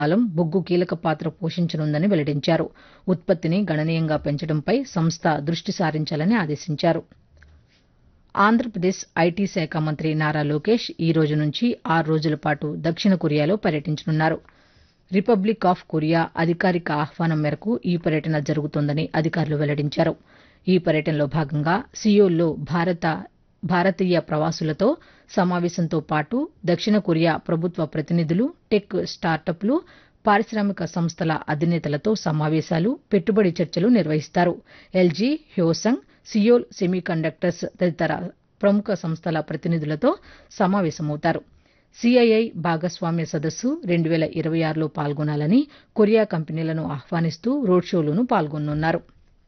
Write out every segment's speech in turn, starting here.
కాలం బొగ్గు కీలక పాత్ర పోషించనుందని వెల్లడించారు ఉత్పత్తిని గణనీయంగా పెంచడంపై సంస్థ దృష్టి సారించాలని ఆదేశించారు ఆంధ్రప్రదేశ్ ఐటీ శాఖ మంత్రి నారా లోకేష్ ఈ రోజు నుంచి ఆరు రోజుల పాటు దక్షిణ కొరియాలో పర్యటించనున్నారు రిపబ్లిక్ ఆఫ్ కొరియా అధికారిక ఆహ్వానం మేరకు ఈ పర్యటన జరుగుతోందని అధికారులు వెల్లడించారు ఈ పర్యటనలో భాగంగా సియోల్లో భారత భారతీయ ప్రవాసులతో సమావేశంతో పాటు దక్షిణ కొరియా ప్రభుత్వ ప్రతినిధులు టెక్ స్టార్టప్లు పారిశామిక సంస్థల అధినేతలతో సమావేశాలు పెట్టుబడి చర్చలు నిర్వహిస్తారు ఎల్జీ హ్యోసంగ్ సియోల్ సెమీకండక్టర్స్ తదితర ప్రముఖ సంస్థల ప్రతినిధులతో సమావేశమవుతారు సిఐఐ భాగస్వామ్య సదస్సు రెండు వేల ఇరవై ఆరులో పాల్గొనాలని కొరియా కంపెనీలను ఆహ్వానిస్తూ రోడ్ షోలోనూ పాల్గొనున్నారు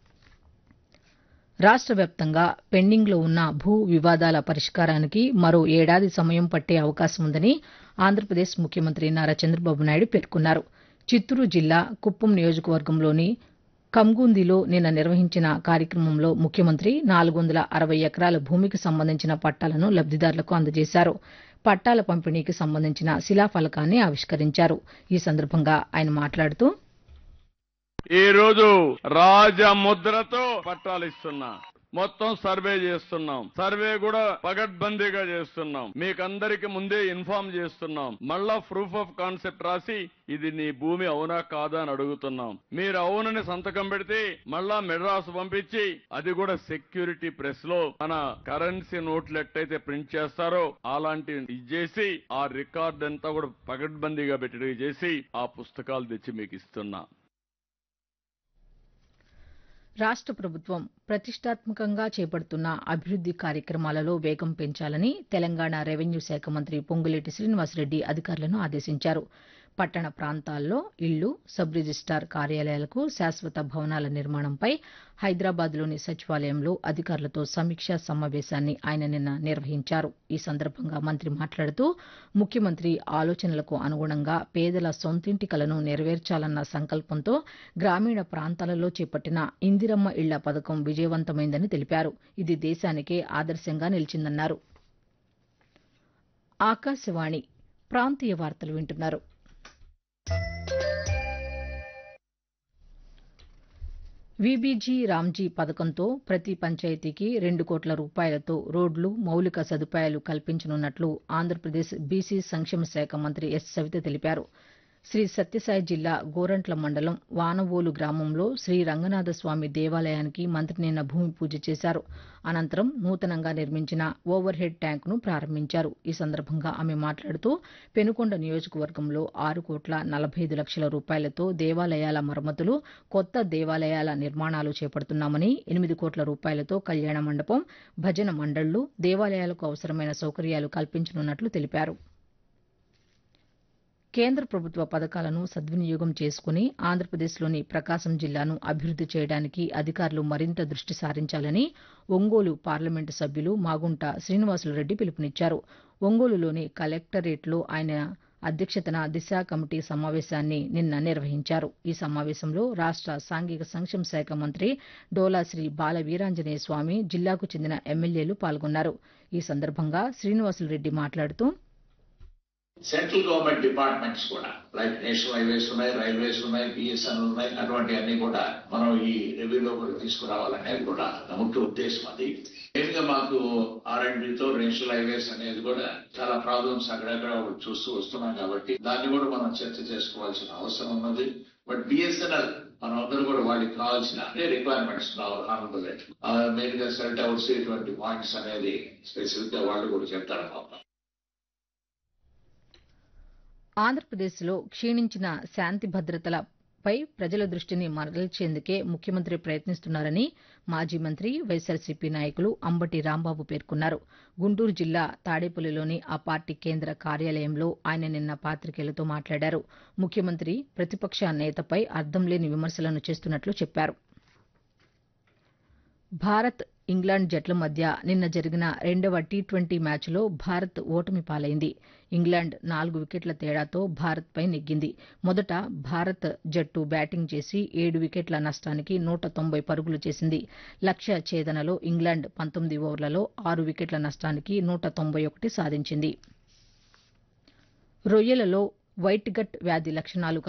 రాష్ట వ్యాప్తంగా పెండింగ్లో ఉన్న భూ వివాదాల పరిష్కారానికి మరో ఏడాది సమయం పట్టే అవకాశం ఉందని ఆంధ్రప్రదేశ్ ముఖ్యమంత్రి నారా చంద్రబాబు నాయుడు పేర్కొన్నారు చిత్తూరు జిల్లా కుప్పం నియోజకవర్గంలోని కంగుందిలో నిన్న నిర్వహించిన కార్యక్రమంలో ముఖ్యమంత్రి నాలుగు వందల అరవై ఎకరాల భూమికి సంబంధించిన పట్టాలను లబ్దిదారులకు అందజేశారు పట్టాల పంపిణీకి సంబంధించిన శిలాఫలకాన్ని ఆవిష్కరించారు ఈ సందర్భంగా ఆయన మాట్లాడుతూ ఈ రోజు రాజముద్రతో పట్టాలు ఇస్తున్నా మొత్తం సర్వే చేస్తున్నాం సర్వే కూడా పగడ్బందీగా చేస్తున్నాం మీకందరికి ముందే ఇన్ఫార్మ్ చేస్తున్నాం మళ్ళా ప్రూఫ్ ఆఫ్ కాన్సెప్ట్ రాసి ఇది నీ భూమి అవునా కాదా అని అడుగుతున్నాం మీరు అవునని సంతకం పెడితే మళ్ళా మెడ్రాస్ పంపించి అది కూడా సెక్యూరిటీ ప్రెస్ లో మన కరెన్సీ నోట్లు ఎట్టయితే ప్రింట్ చేస్తారో అలాంటి ఇది చేసి ఆ రికార్డ్ అంతా కూడా పగడ్బందీగా పెట్టి చేసి ఆ పుస్తకాలు తెచ్చి మీకు ఇస్తున్నా రాష్ట ప్రభుత్వం ప్రతిష్టాత్మకంగా చేపడుతున్న అభివృద్ది కార్యక్రమాలలో వేగం పెంచాలని తెలంగాణ రెవెన్యూ శాఖ మంత్రి పొంగులేటి శ్రీనివాసరెడ్డి అధికారులను ఆదేశించారు పట్టణ ప్రాంతాల్లో ఇళ్లు సబ్ రిజిస్టార్ కార్యాలయాలకు శాశ్వత భవనాల నిర్మాణంపై హైదరాబాద్లోని సచివాలయంలో అధికారులతో సమీక్షా సమావేశాన్ని ఆయన నిన్న నిర్వహించారు ఈ సందర్భంగా మంత్రి మాట్లాడుతూ ముఖ్యమంత్రి ఆలోచనలకు అనుగుణంగా పేదల సొంతింటి కలను నెరవేర్చాలన్న సంకల్పంతో గ్రామీణ ప్రాంతాలలో చేపట్టిన ఇందిరమ్మ ఇళ్ల పథకం విజయవంతమైందని తెలిపారు ఇది దేశానికే ఆదర్శంగా నిలిచిందన్నారు ఆకాశవాణి ప్రాంతీయ వార్తలు వింటున్నారు వీబీజీ రామ్జీ పథకంతో ప్రతి పంచాయతీకి రెండు కోట్ల రూపాయలతో రోడ్లు మౌలిక సదుపాయాలు కల్పించనున్నట్లు ఆంధ్రప్రదేశ్ బీసీ సంక్షేమ శాఖ మంత్రి ఎస్ సవిత తెలిపారు శ్రీ సత్యసాయి జిల్లా గోరంట్ల మండలం వానవోలు గ్రామంలో శ్రీ రంగనాథస్వామి దేవాలయానికి మంత్రి నిన్న భూమి పూజ చేశారు అనంతరం నూతనంగా నిర్మించిన ఓవర్ హెడ్ ట్యాంకును ప్రారంభించారు ఈ సందర్భంగా ఆమె మాట్లాడుతూ పెనుకొండ నియోజకవర్గంలో ఆరు కోట్ల నలభై ఐదు లక్షల రూపాయలతో దేవాలయాల మరమ్మతులు కొత్త దేవాలయాల నిర్మాణాలు చేపడుతున్నామని ఎనిమిది కోట్ల రూపాయలతో కళ్యాణ మండపం భజన మండళ్లు దేవాలయాలకు అవసరమైన సౌకర్యాలు కల్పించనున్నట్లు తెలిపారు కేంద్ర ప్రభుత్వ పథకాలను సద్వినియోగం చేసుకుని ఆంధ్రప్రదేశ్లోని ప్రకాశం జిల్లాను అభివృద్ది చేయడానికి అధికారులు మరింత దృష్టి సారించాలని ఒంగోలు పార్లమెంటు సభ్యులు మాగుంట శ్రీనివాసులరెడ్డి పిలుపునిచ్చారు ఒంగోలులోని కలెక్టరేట్లో ఆయన అధ్యక్షతన దిశ కమిటీ సమావేశాన్ని నిన్న నిర్వహించారు ఈ సమావేశంలో రాష్ట సాంఘిక సంక్షేమ శాఖ మంత్రి డోలాశ్రీ బాల వీరాంజనేయ స్వామి జిల్లాకు చెందిన ఎమ్మెల్యేలు పాల్గొన్నారు ఈ సందర్భంగా శ్రీనివాసులరెడ్డి మాట్లాడుతూ సెంట్రల్ గవర్నమెంట్ డిపార్ట్మెంట్స్ కూడా లైక్ నేషనల్ హైవేస్ ఉన్నాయి రైల్వేస్ ఉన్నాయి బిఎస్ఎన్ఎల్ ఉన్నాయి అటువంటి అన్ని కూడా మనం ఈ రెవెన్యూలో కూడా తీసుకురావాలనేది కూడా నా ముఖ్య ఉద్దేశం అది మెయిన్ గా మాకు ఆర్ఎండ్బితో నేషనల్ హైవేస్ అనేది కూడా చాలా ప్రాబ్లమ్స్ అక్కడక్కడ చూస్తూ వస్తున్నాం కాబట్టి దాన్ని కూడా మనం చర్చ చేసుకోవాల్సిన అవసరం ఉన్నది బట్ బిఎస్ఎన్ఎల్ మనం అందరూ కూడా వాళ్ళకి కావాల్సిన అన్ని రిక్వైర్మెంట్స్ హానబుల్ మెయిన్ గా సెల్ టవర్స్ ఇటువంటి పాయింట్స్ అనేది స్పెసిఫిక్ గా వాళ్ళు కూడా చెప్తారు పాపం ఆంధ్రప్రదేశ్లో క్షీణించిన శాంతి భద్రతలపై ప్రజల దృష్టిని మరల్చేందుకే ముఖ్యమంత్రి ప్రయత్నిస్తున్నారని మాజీ మంత్రి వైఎస్సార్సీపీ నాయకులు అంబటి రాంబాబు పేర్కొన్నారు గుంటూరు జిల్లా తాడేపల్లిలోని ఆ పార్టీ కేంద్ర కార్యాలయంలో ఆయన నిన్న పాతికేయులతో మాట్లాడారు ముఖ్యమంత్రి ప్రతిపక్ష నేతపై అర్థం లేని విమర్శలను చేస్తున్నట్లు చెప్పారు భారత్ ఇంగ్లాండ్ జట్ల మధ్య నిన్న జరిగిన రెండవ టీ ట్వంటీ మ్యాచ్లో భారత్ ఓటమి పాలైంది ఇంగ్లాండ్ నాలుగు వికెట్ల తేడాతో భారత్పై నెగ్గింది మొదట భారత్ జట్టు బ్యాటింగ్ చేసి ఏడు వికెట్ల నష్టానికి నూట తొంభై పరుగులు చేసింది లక్ష్య ఛేదనలో ఇంగ్లాండ్ పంతొమ్మిది ఓవర్లలో ఆరు వికెట్ల నష్టానికి నూట తొంభై ఒకటి సాధించింది రొయ్యలలో వైట్ గట్ వ్యాధి లక్షణాలు